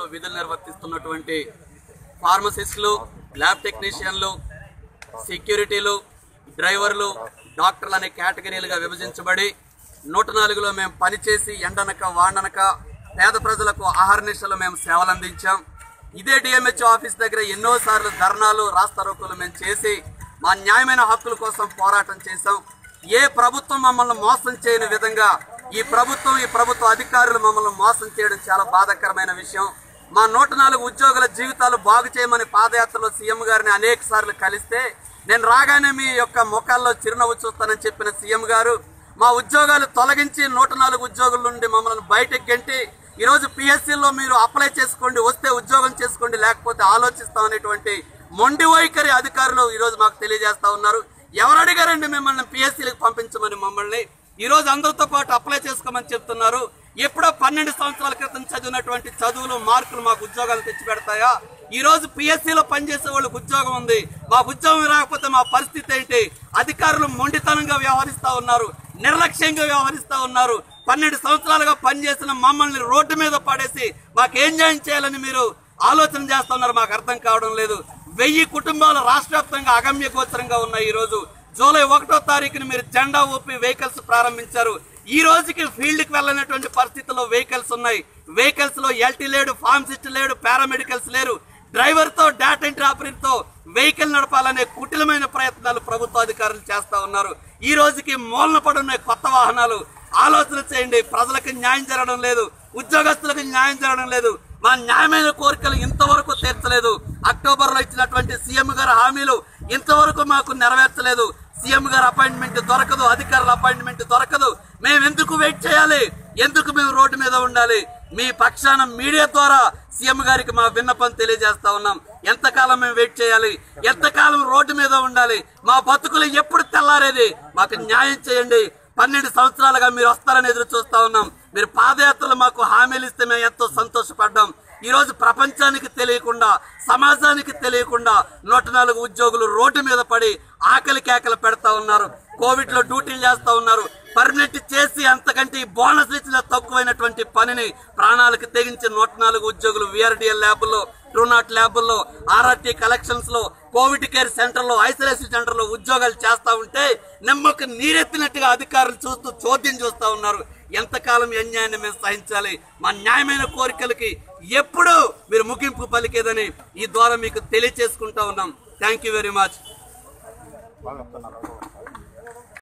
విధులు నిర్వర్తిస్తున్నటువంటి ఫార్మసిస్టులు ల్యాబ్ టెక్నీషియన్లు సెక్యూరిటీలు డ్రైవర్లు డాక్టర్లు అనే కేటగిరీలుగా విభజించబడి నూట నాలుగులో మేము పనిచేసి ఎండనక వాండనక పేద ప్రజలకు ఆహార నిశలు మేము సేవలు అందించాం ఇదే డిఎంహెచ్ ఆఫీస్ దగ్గర ఎన్నోసార్లు ధర్నాలు రాస్తారోకులు మేము చేసి మా న్యాయమైన హక్కుల కోసం పోరాటం చేశాం ఏ ప్రభుత్వం మమ్మల్ని మోసం చేయని విధంగా ఈ ప్రభుత్వం ఈ ప్రభుత్వ అధికారులు మమ్మల్ని మోసం చేయడం చాలా బాధాకరమైన విషయం మా నూట నాలుగు ఉద్యోగుల జీవితాలు బాగు చేయమని పాదయాత్రలో సీఎం గారిని అనేక సార్లు కలిస్తే నేను రాగానే మీ యొక్క ముఖాల్లో చిరునవ్వు చూస్తానని చెప్పిన సీఎం గారు మా ఉద్యోగాలు తొలగించి నూట నాలుగు ఉద్యోగుల నుండి మమ్మల్ని బయటకు గెంటి ఈరోజు పిఎస్సీలో మీరు అప్లై చేసుకోండి వస్తే ఉద్యోగం చేసుకోండి లేకపోతే ఆలోచిస్తామనేటువంటి మొండి వైఖరి అధికారులు ఈరోజు మాకు తెలియజేస్తా ఉన్నారు ఎవరు అడిగారండి మిమ్మల్ని పిఎస్సీలకు పంపించమని మమ్మల్ని ఈ రోజు అందరితో పాటు అప్లై చేసుకోమని చెప్తున్నారు ఎప్పుడో పన్నెండు సంవత్సరాల క్రితం చదివినటువంటి చదువులు మార్కులు మాకు ఉద్యోగాలు తెచ్చి పెడతాయా ఈ రోజు పిఎస్సీలో పనిచేసే వాళ్ళకి ఉద్యోగం ఉంది మా ఉద్యోగం రాకపోతే మా పరిస్థితి ఏంటి అధికారులు మొండితనంగా వ్యవహరిస్తా ఉన్నారు నిర్లక్ష్యంగా వ్యవహరిస్తా ఉన్నారు పన్నెండు సంవత్సరాలుగా పనిచేసిన మమ్మల్ని రోడ్డు మీద పడేసి మాకేం జాయిన్ చేయాలని మీరు ఆలోచన చేస్తున్నారు మాకు అర్థం కావడం లేదు వెయ్యి కుటుంబాలు రాష్ట్ర వ్యాప్తంగా అగమ్య గోచరంగా ఉన్నాయి ఈ రోజు జూలై ఒకటో తారీఖున మీరు జెండా ఊపి వెహికల్స్ ప్రారంభించారు ఈ రోజుకి ఫీల్డ్ కి వెళ్ళనటువంటి పరిస్థితుల్లో వెహికల్స్ ఉన్నాయి వెహికల్స్ లో ఎల్టీ లేడు ఫార్మసిస్ట్ లేడు పారామెడికల్స్ లేరు డ్రైవర్ తో డేటా ఎంట్రీ ఆపరేటర్ తో వెహికల్ నడపాలనే కుటిలమైన ప్రయత్నాలు ప్రభుత్వ అధికారులు చేస్తా ఉన్నారు ఈ రోజుకి మూలన పడున్న కొత్త వాహనాలు ఆలోచన చేయండి ప్రజలకు న్యాయం జరగడం లేదు ఉద్యోగస్తులకు న్యాయం జరగడం లేదు మా న్యాయమైన కోరికలు ఇంతవరకు తీర్చలేదు అక్టోబర్ లో ఇచ్చినటువంటి సీఎం గారి హామీలు ఇంతవరకు మాకు నెరవేర్చలేదు సీఎం గారి అపాయింట్మెంట్ దొరకదు అధికారుల అపాయింట్మెంట్ దొరకదు మేము ఎందుకు వెయిట్ చేయాలి ఎందుకు మేము రోడ్డు మీద ఉండాలి మీ పక్షాన మీడియా ద్వారా సీఎం గారికి మా విన్నపం తెలియజేస్తా ఉన్నాం ఎంతకాలం మేము వెయిట్ చేయాలి ఎంతకాలం రోడ్డు మీద ఉండాలి మా బతుకులు ఎప్పుడు తెల్లారేది మాకు న్యాయం చేయండి పన్నెండు సంవత్సరాలుగా మీరు వస్తారని ఎదురు చూస్తా ఉన్నాం మీరు పాదయాత్రలు మాకు హామీలు ఇస్తే మేము ఎంతో సంతోషపడ్డాం ఈ రోజు ప్రపంచానికి తెలియకుండా సమాజానికి తెలియకుండా నూట నాలుగు ఉద్యోగులు రోడ్డు మీద పడి ఆకలి కేకలు పెడతా ఉన్నారు కోవిడ్ లో డ్యూటీలు చేస్తా ఉన్నారు పర్మనెంట్ చేసి అంతకంటే ఈ బోనస్ ఇచ్చిన తక్కువైనటువంటి పనిని ప్రాణాలకు తెగించి నూట నాలుగు ఉద్యోగులు విఆర్డిఎల్ ల్యాబుల్లో ట్రూనాట్ ల్యాబుల్లో ఆర్ఆర్టీ కలెక్షన్స్ లో కోవిడ్ కేర్ సెంటర్ లో ఐసోలేషన్ సెంటర్ లో ఉద్యోగాలు చేస్తా ఉంటే నమ్మక నీరెత్తినట్టుగా అధికారులు చూస్తూ చోద్యం చూస్తా ఉన్నారు ఎంతకాలం ఈ అన్యాయాన్ని మేము సహించాలి మా న్యాయమైన కోరికలకి ఎప్పుడు మీరు ముగింపు పలికేదని ఈ ద్వారా మీకు తెలియచేసుకుంటా ఉన్నాం థ్యాంక్ యూ వెరీ మచ్ బాగా చెప్తున్నారు